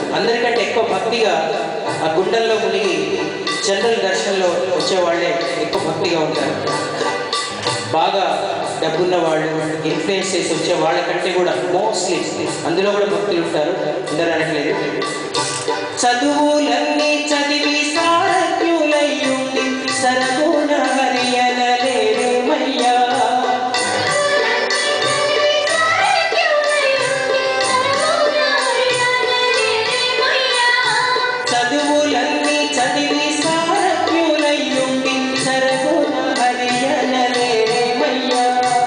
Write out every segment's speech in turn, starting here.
అందరికంటే ఎక్కువ భక్తిగా ఆ గుండెల్లో మునిగి జనరల్ దర్శనంలో వచ్చేవాళ్ళే ఎక్కువ భక్తిగా ఉంటారు బాగా డబ్బున్న వాళ్ళు ఇన్ఫ్లుయెన్స్ చేసి వచ్చే వాళ్ళకంటే కూడా మోస్ట్లీ అందులో కూడా భక్తులు ఉంటారు అందరూ అనట్లేదు చదువులన్నీ చదివి సారథ్యులయ్యుండి సరగుణ హరియనలేమయ్యా చదువులన్నీ చదివి సారథ్యులయ్యుండి సరగుణ హరియనలేమయ్యా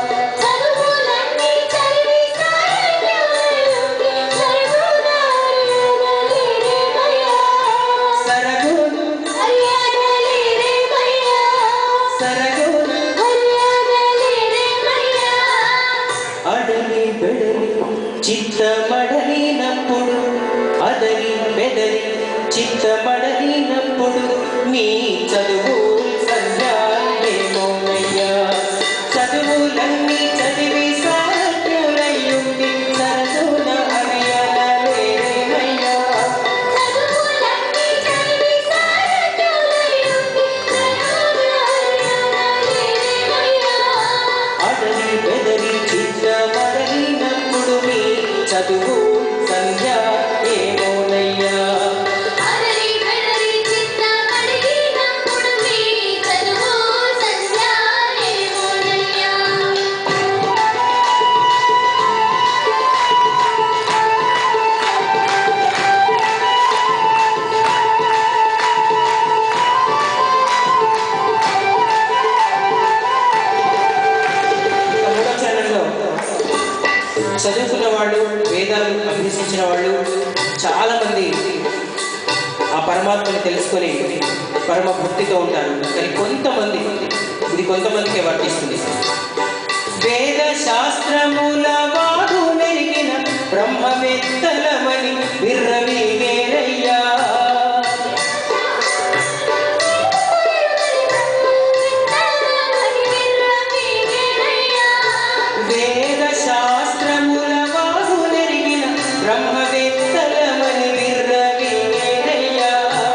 సరగుణ సరగుణ అడలి బెడలి చిత్తమడలినప్పుడు అదరి బెదరి చిత్తమడలినప్పుడు నీ చదువు సంధ్యాయేమోనయ్యా చదువులన్నీ చదివి సాధ్యులయ్యుండి సరసున హరియనలేమయ్యా అడలి బెదరి చిత్తమడలినప్పుడు నీ చదువు సంధ్య ఏమోనయ్యా ఇక మూడో చరణంలో చదువుకున్న వాళ్ళు వేదాలు అభ్యసించిన వాళ్ళు చాలా మంది ఆ పరమాత్మని తెలుసుకొని పరమ భక్తితో ఉంటారు కానీ కొంతమంది ఇది కొంతమందికి వర్తిస్తుంది వేద శాస్త్రముల వాడు నెరిగిన బ్రహ్మవేత్తలమని విర్రవీగేరయ్యా వేద శాస్త్రముల వాడు నెరిగిన బ్రహ్మవేత్తలమని విర్రవీగేరయ్యా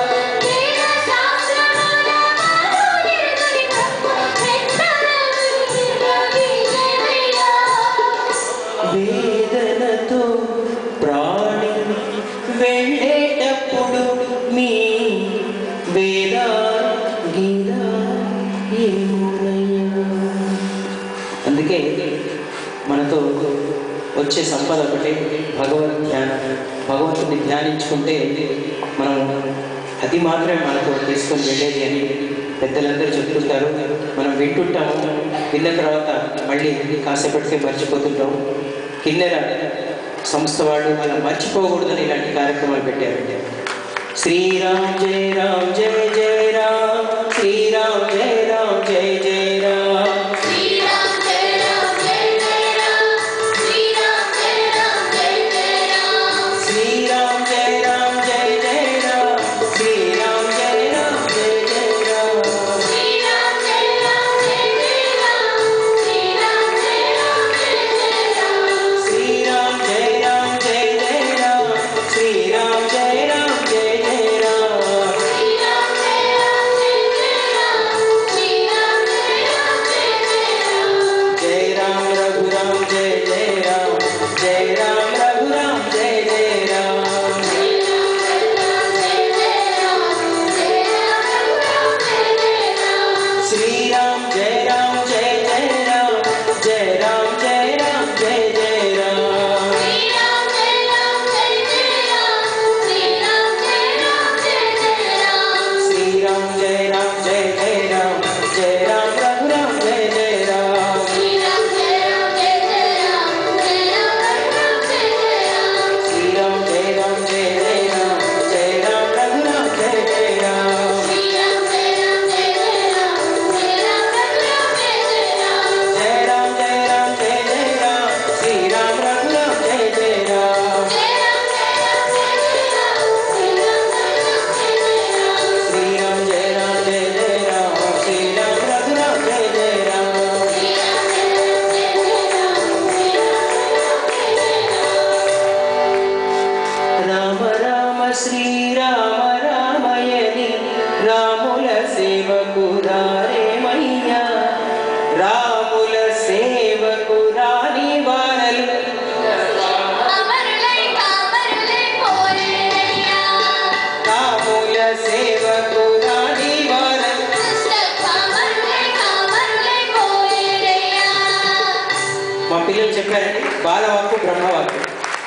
వేదనతో ప్రాణి వెళ్ళేటప్పుడు మీ వేద గీత ఏమోనయ్యా అందుకే మనతో వచ్చే సంపద ఒకటే భగవద్ ధ్యానం భగవంతుని ధ్యానించుకుంటే మనం అది మాత్రమే మనతో తీసుకొని వెళ్ళేది అని పెద్దలందరూ చెప్తుంటారు మనం వింటుంటాము విన్న తర్వాత మళ్ళీ కాసేపటికే మర్చిపోతుంటాం కిన్నెర సంస్థ వాళ్ళు అలా మర్చిపోకూడదని ఇలాంటి కార్యక్రమాలు పెట్టారు శ్రీరామ్ జయ రామ్ జయ జయ రామ్ శ్రీరామ్ జయ రామ్ జయ జయ రామ్ శ్రీరామ్ జయ రామ్ జయ జయ రామ్ శ్రీరామ్ జయ రామ్ జయ జయ రామ్ శ్రీరామ్ జయ రామ్ జయ జయ రామ్ శ్రీరామ్ జయ రామ్ జయ జయ రామ్ శ్రీరామ్ జయ రామ్ జయ జయ రామ్ శ్రీరామ రామయని రాముల సేవకు రారేమయ్యా రాముల సేవకు రాని వారలు అమరులై కామరులై పోయేరయ్యా రాముల సేవకు రాని వారలు దుష్ట కామరులై కామరులై పోయేరయ్యా మా పిల్లలు చెప్పారండి బాలవాక్కు బ్రహ్మవాక్కు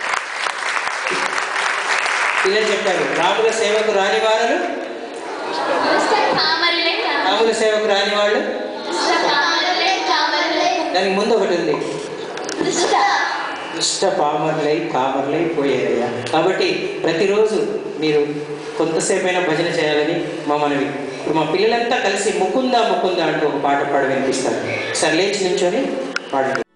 పిల్లలు చెప్పారు రాముల సేవకు రాని వారలు దుష్ట కామరులై కామరులై రాముల సేవకు రాని వాళ్ళు దుష్ట కామరులై కామరులై దానికి ముందు ఒకటి ఉంది దుష్ట దుష్ట పామర్లై కామర్లై పోయారయ్యా కాబట్టి ప్రతిరోజు మీరు కొంతసేపైనా భజన చేయాలని మా మనవి ఇప్పుడు మా పిల్లలంతా కలిసి ముకుందా ముకుందా అంటూ ఒక పాట పాడి వినిపిస్తారు సరే లేచి నుంచొని పాడండి